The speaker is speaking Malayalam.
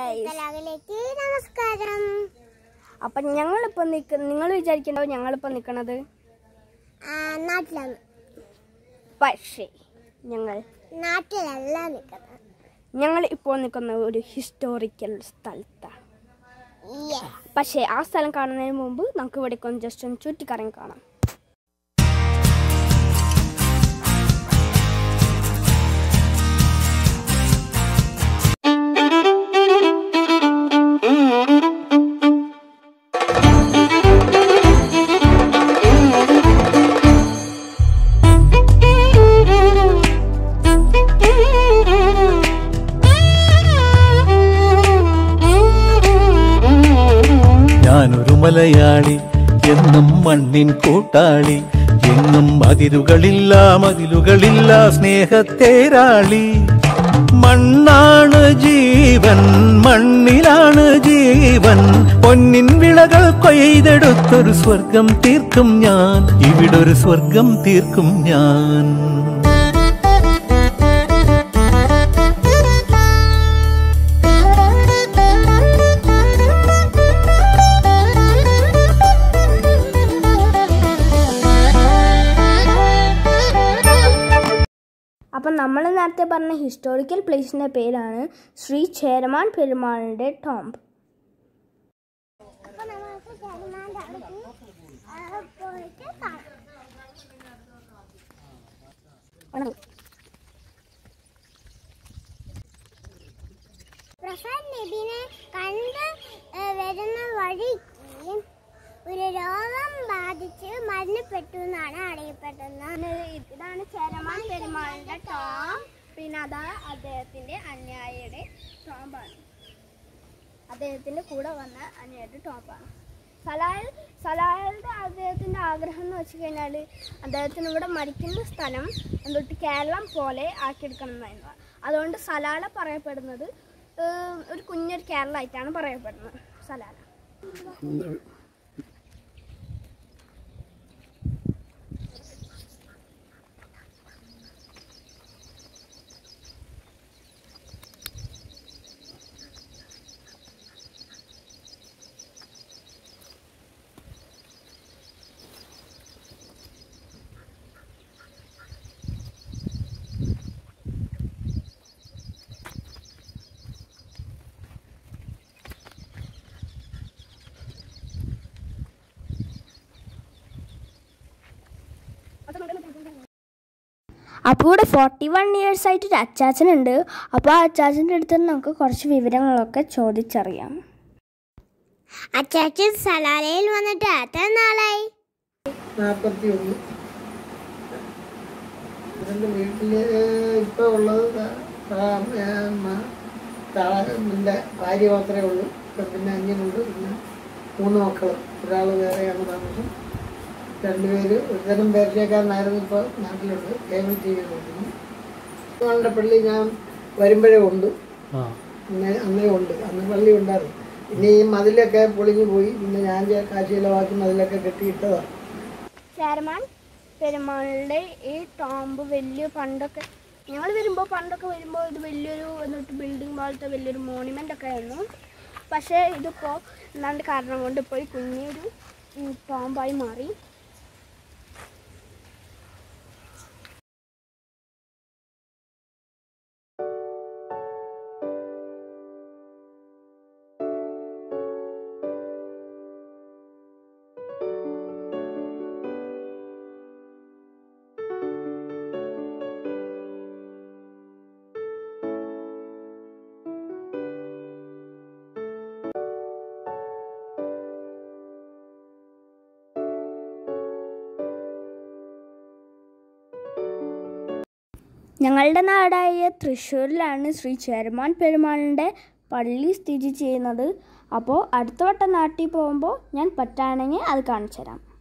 ഗൈസ് കലാകിലേക്ക് നമസ്കാരം അപ്പം ഞങ്ങളിപ്പോൾ നിൽക്കുന്ന നിങ്ങൾ വിചാരിക്കണ്ടോ ഞങ്ങളിപ്പോൾ നിൽക്കണത് ആ, നാട്ടിലാണ് പക്ഷേ ഞങ്ങൾ നാട്ടിലല്ല നിൽക്കുന്നത് ഞങ്ങൾ ഇപ്പോൾ നിൽക്കുന്ന ഒരു ഹിസ്റ്റോറിക്കൽ സ്ഥലത്താണ് Yes. പക്ഷേ ആ സ്ഥലം കാണുന്നതിന് മുമ്പ് നമുക്ക് ഇവിടെ ഒന്ന് ജസ്റ്റ് ഒന്ന് ചുറ്റിക്കറങ്ങി കാണാം ഞാനൊരു മലയാളി എന്നും മണ്ണിൻ കൂട്ടാളി എങ്ങും അതിരുകളില്ല മതിലുകളില്ല സ്നേഹത്തേരാളി മണ്ണാണ് ജീവൻ മണ്ണിലാണ് ജീവൻ പൊന്നിൻ വിളകൾ കൊയ്തെടുത്തൊരു സ്വർഗം തീർക്കും ഞാൻ ഇവിടൊരു സ്വർഗം തീർക്കും ഞാൻ അപ്പം നമ്മൾ നേരത്തെ പറഞ്ഞ ഹിസ്റ്റോറിക്കൽ പ്ലേസിൻ്റെ പേരാണ് ശ്രീ ചേരമാൻ പെരുമാളിൻ്റെ ടോംബ് അപ്പൊ നമുക്ക് ചെറുമാൻ്റെ അടുത്ത് ആ, പോയിട്ട് കാണാം പ്രസാദ് നബിനെ കണ്ട് ഏ, വരുന്ന വഴിക്ക് ഒരു രോഗം ബാധിച്ച് മരണപ്പെട്ടു എന്നാണ് അറിയപ്പെടുന്നത് ഇതാണ് ചേരമാൻ പെരുമാളിൻ്റെ ടോം പിന്നെ അതാ അദ്ദേഹത്തിൻ്റെ അനുയായിയുടെ ടോംബാണ് അദ്ദേഹത്തിൻ്റെ കൂടെ വന്ന അനുയായിയുടെ ടോംബാണ് സലാൽ സലാലിൻ്റെ അദ്ദേഹത്തിൻ്റെ ആഗ്രഹം എന്ന് വെച്ച് കഴിഞ്ഞാൽ അദ്ദേഹത്തിന് ഇവിടെ മരിക്കുന്ന സ്ഥലം എന്തൊട്ട് കേരളം പോലെ ആക്കിയെടുക്കണം എന്നായിരുന്നു അതുകൊണ്ട് സലാല പറയപ്പെടുന്നത് ഏഹ്, ഒരു കുഞ്ഞൊരു കേരളമായിട്ടാണ് പറയപ്പെടുന്നത് സലാല അപ്പോൾ ഇവിടെ ഫോർട്ടി വൺ ഇയേഴ്സ് ആയിട്ട് ഒരു അച്ചാച്ചനുണ്ട് അപ്പോൾ ആ അച്ചാച്ചൻ്റെ അടുത്ത് നിന്ന് നമുക്ക് കുറച്ച് വിവരങ്ങളൊക്കെ ചോദിച്ചറിയാം അച്ചാച്ചൻ സലാലയിൽ വന്നിട്ട് എത്ര നാളായി നാൽപ്പത്തി ഒന്ന് എൻ്റെ വീട്ടിൽ ഇപ്പോൾ ഉള്ളത് താളൻ്റെ ഭാര്യ മാത്രമേ ഉള്ളൂ ഇപ്പം പിന്നെ അനിയനുണ്ട് പിന്നെ മൂന്ന് മക്കൾ ഒരാൾ വേറെയാണ് താമസം രണ്ടുപേര് ഒരുതരം പേർച്ചക്കാരനായിരുന്നു ഇപ്പോൾ നാട്ടിലുണ്ട് കേബിൾ ടി വി നോക്കുന്നു ഞങ്ങളുടെ പള്ളി ഞാൻ വരുമ്പോഴേ ഉണ്ട് അന്നേ അന്നേ ഉണ്ട് അന്ന് പള്ളി ഉണ്ടായിരുന്നു പിന്നെ ഈ മതിലൊക്കെ പൊളിഞ്ഞു പോയി പിന്നെ ഞാൻ കാശിയിലവാക്കി മതിലൊക്കെ കെട്ടിയിട്ടതാണ് ചേരമാൻ പെരുമാളുടെ ഈ ടോംബ് വലിയ പണ്ടൊക്കെ ഞങ്ങൾ വരുമ്പോൾ പണ്ടൊക്കെ വരുമ്പോൾ ഇത് വലിയൊരു എന്നിട്ട് ബിൽഡിംഗ് പോലത്തെ വലിയൊരു മോണിമെൻ്റ് ഒക്കെ ആയിരുന്നു പക്ഷേ ഇതിപ്പോൾ എന്താണ്ട് കാരണം കൊണ്ട് ഇപ്പോൾ ഈ കുഞ്ഞൊരു ഉം, ടോംബായി മാറി ഞങ്ങളുടെ നാടായ തൃശ്ശൂരിലാണ് ശ്രീ ചേരമാൻ പെരുമാളിൻ്റെ പള്ളി സ്ഥിതി ചെയ്യുന്നത് അപ്പോൾ അടുത്ത വട്ടം നാട്ടിൽ പോകുമ്പോൾ ഞാൻ പറ്റുകയാണെങ്കിൽ അത് കാണിച്ചു തരാം